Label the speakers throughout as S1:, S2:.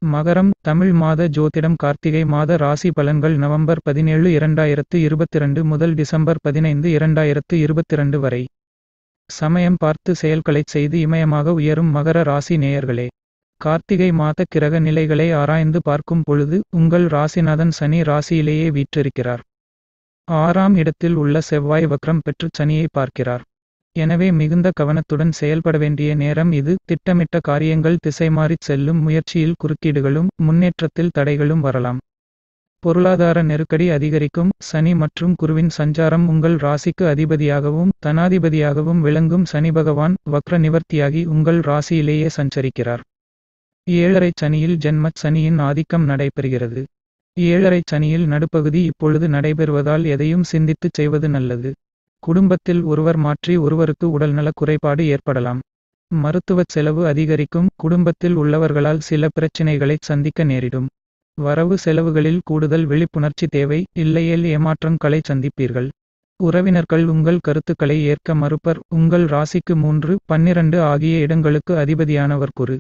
S1: மகரம் தமிழ் மாத ஜோதிடம் கார்த்திகை மாத ராசி பலன்கள் நவம்பர் பதினேழு இரண்டாயிரத்து இருபத்திரண்டு முதல் டிசம்பர் பதினைந்து இரண்டாயிரத்து இருபத்திரண்டு வரை சமயம் பார்த்து செயல்களைச் செய்து இமயமாக உயரும் மகர ராசி நேயர்களே கார்த்திகை மாத கிரக நிலைகளை ஆராய்ந்து பார்க்கும் பொழுது உங்கள் ராசிநாதன் சனி ராசியிலேயே வீற்றிருக்கிறார் ஆறாம் இடத்தில் உள்ள செவ்வாய் வக்ரம் பெற்று சனியை பார்க்கிறார் எனவே மிகுந்த கவனத்துடன் செயல்பட வேண்டிய நேரம் இது திட்டமிட்ட காரியங்கள் திசைமாறிச் செல்லும் முயற்சியில் குறுக்கீடுகளும் முன்னேற்றத்தில் தடைகளும் வரலாம் பொருளாதார நெருக்கடி அதிகரிக்கும் சனி மற்றும் குருவின் சஞ்சாரம் உங்கள் ராசிக்கு அதிபதியாகவும் தனாதிபதியாகவும் விளங்கும் சனி பகவான் வக்ர நிவர்த்தியாகி உங்கள் ராசியிலேயே சஞ்சரிக்கிறார் ஏழரை சனியில் ஜென்மச் சனியின் ஆதிக்கம் நடைபெறுகிறது ஏழரை சனியில் நடுப்பகுதி இப்பொழுது நடைபெறுவதால் எதையும் சிந்தித்துச் செய்வது நல்லது குடும்பத்தில் ஒருவர் மாற்றி ஒருவருக்கு உடல்நலக் குறைபாடு ஏற்படலாம் மருத்துவச் செலவு அதிகரிக்கும் குடும்பத்தில் உள்ளவர்களால் சில பிரச்சினைகளைச் சந்திக்க நேரிடும் வரவு செலவுகளில் கூடுதல் விழிப்புணர்ச்சி தேவை இல்லையேல் ஏமாற்றங்களை சந்திப்பீர்கள் உறவினர்கள் உங்கள் கருத்துக்களை ஏற்க மறுப்பர் உங்கள் ராசிக்கு மூன்று பன்னிரண்டு ஆகிய இடங்களுக்கு அதிபதியானவர் குரு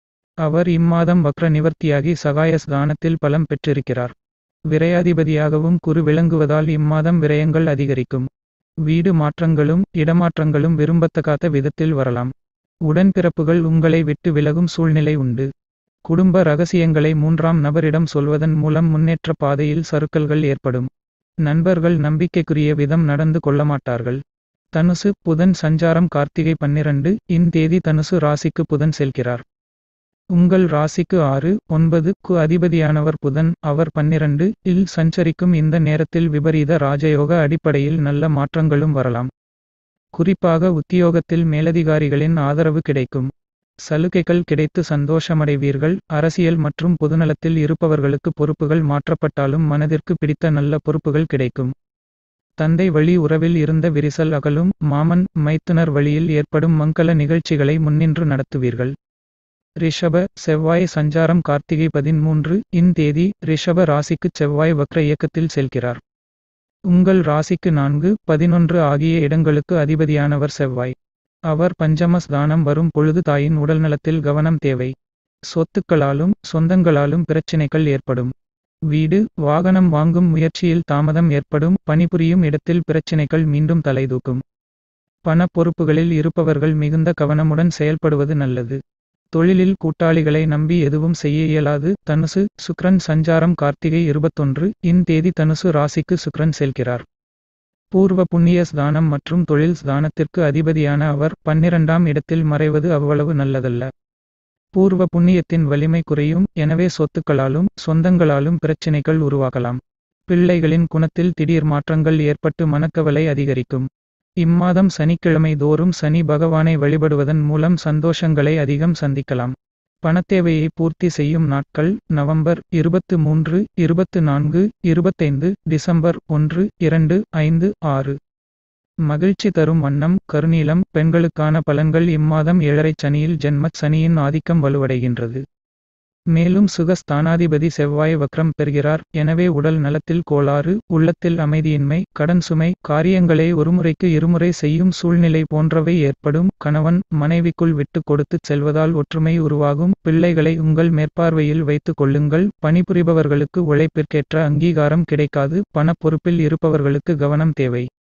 S1: அவர் இம்மாதம் வக்ர நிவர்த்தியாகி சகாயஸ்தானத்தில் பலம் பெற்றிருக்கிறார் விரையாதிபதியாகவும் குரு விளங்குவதால் இம்மாதம் விரயங்கள் அதிகரிக்கும் வீடு மாற்றங்களும் இடமாற்றங்களும் விரும்பத்தகாத விதத்தில் வரலாம் உடன்பிறப்புகள் உங்களை விட்டு விலகும் சூழ்நிலை உண்டு குடும்ப ரகசியங்களை மூன்றாம் நபரிடம் சொல்வதன் மூலம் முன்னேற்ற பாதையில் சறுக்கல்கள் ஏற்படும் நண்பர்கள் நம்பிக்கைக்குரிய விதம் நடந்து கொள்ளமாட்டார்கள் தனுசு புதன் சஞ்சாரம் கார்த்திகை பன்னிரண்டு இன் தேதி தனுசு ராசிக்கு புதன் செல்கிறார் உங்கள் ராசிக்கு ஆறு ஒன்பது கு அதிபதியானவர் புதன் அவர் பன்னிரண்டு இல் சஞ்சரிக்கும் இந்த நேரத்தில் விபரீத ராஜயோக அடிப்படையில் நல்ல மாற்றங்களும் வரலாம் குறிப்பாக உத்தியோகத்தில் மேலதிகாரிகளின் ஆதரவு கிடைக்கும் சலுகைகள் கிடைத்து சந்தோஷமடைவீர்கள் அரசியல் மற்றும் பொதுநலத்தில் இருப்பவர்களுக்கு பொறுப்புகள் மாற்றப்பட்டாலும் மனதிற்கு பிடித்த நல்ல பொறுப்புகள் கிடைக்கும் தந்தை வழி உறவில் இருந்த விரிசல் அகலும் மாமன் மைத்துனர் வழியில் ஏற்படும் மங்கள நிகழ்ச்சிகளை முன்னின்று நடத்துவீர்கள் ரிஷப செவ்வாய் சஞ்சாரம் கார்த்திகை பதிமூன்று இன் தேதி ரிஷப ராசிக்குச் செவ்வாய் வக்ர இயக்கத்தில் செல்கிறார் உங்கள் ராசிக்கு நான்கு பதினொன்று ஆகிய இடங்களுக்கு அதிபதியானவர் செவ்வாய் அவர் பஞ்சமஸ்தானம் வரும் பொழுது தாயின் உடல்நலத்தில் கவனம் தேவை சொத்துக்களாலும் சொந்தங்களாலும் பிரச்சினைகள் ஏற்படும் வீடு வாகனம் வாங்கும் முயற்சியில் தாமதம் ஏற்படும் பணிபுரியும் இடத்தில் பிரச்சினைகள் மீண்டும் தலைதூக்கும் பண பொறுப்புகளில் இருப்பவர்கள் மிகுந்த கவனமுடன் செயல்படுவது நல்லது தொழிலில் கூட்டாளிகளை நம்பி எதுவும் செய்ய இயலாது தனுசு சுக்ரன் சஞ்சாரம் கார்த்திகை இருபத்தொன்று இன் தேதி தனுசு ராசிக்கு சுக்ரன் செல்கிறார் பூர்வ புண்ணிய ஸ்தானம் மற்றும் தொழில் ஸ்தானத்திற்கு அதிபதியான அவர் பன்னிரண்டாம் இடத்தில் மறைவது அவ்வளவு நல்லதல்ல பூர்வ புண்ணியத்தின் வலிமை குறையும் எனவே சொத்துக்களாலும் சொந்தங்களாலும் பிரச்சினைகள் உருவாகலாம் பிள்ளைகளின் குணத்தில் திடீர் மாற்றங்கள் ஏற்பட்டு மனக்கவலை அதிகரிக்கும் இம்மாதம் சனிக்கிழமை தோறும் சனி பகவானை வழிபடுவதன் மூலம் சந்தோஷங்களை அதிகம் சந்திக்கலாம் பணத்தேவையை பூர்த்தி செய்யும் நாட்கள் நவம்பர் இருபத்து மூன்று இருபத்து நான்கு இருபத்தைந்து டிசம்பர் ஒன்று இரண்டு ஐந்து ஆறு மகிழ்ச்சி தரும் வண்ணம் கருநீலம் பெண்களுக்கான பலன்கள் இம்மாதம் ஏழரை சனியில் ஜென்மச் சனியின் ஆதிக்கம் வலுவடைகின்றது மேலும் சுகஸ்தானாதிபதி செவ்வாய் வக்ரம் பெறுகிறார் எனவே உடல் நலத்தில் கோளாறு உள்ளத்தில் அமைதியின்மை கடன் சுமை காரியங்களை ஒருமுறைக்கு இருமுறை செய்யும் சூழ்நிலை போன்றவை ஏற்படும் கணவன் மனைவிக்குள் விட்டு கொடுத்துச் செல்வதால் ஒற்றுமை உருவாகும் பிள்ளைகளை உங்கள் மேற்பார்வையில் வைத்துக் கொள்ளுங்கள் பணிபுரிபவர்களுக்கு உழைப்பிற்கேற்ற அங்கீகாரம் கிடைக்காது பணப்பொறுப்பில் இருப்பவர்களுக்கு கவனம் தேவை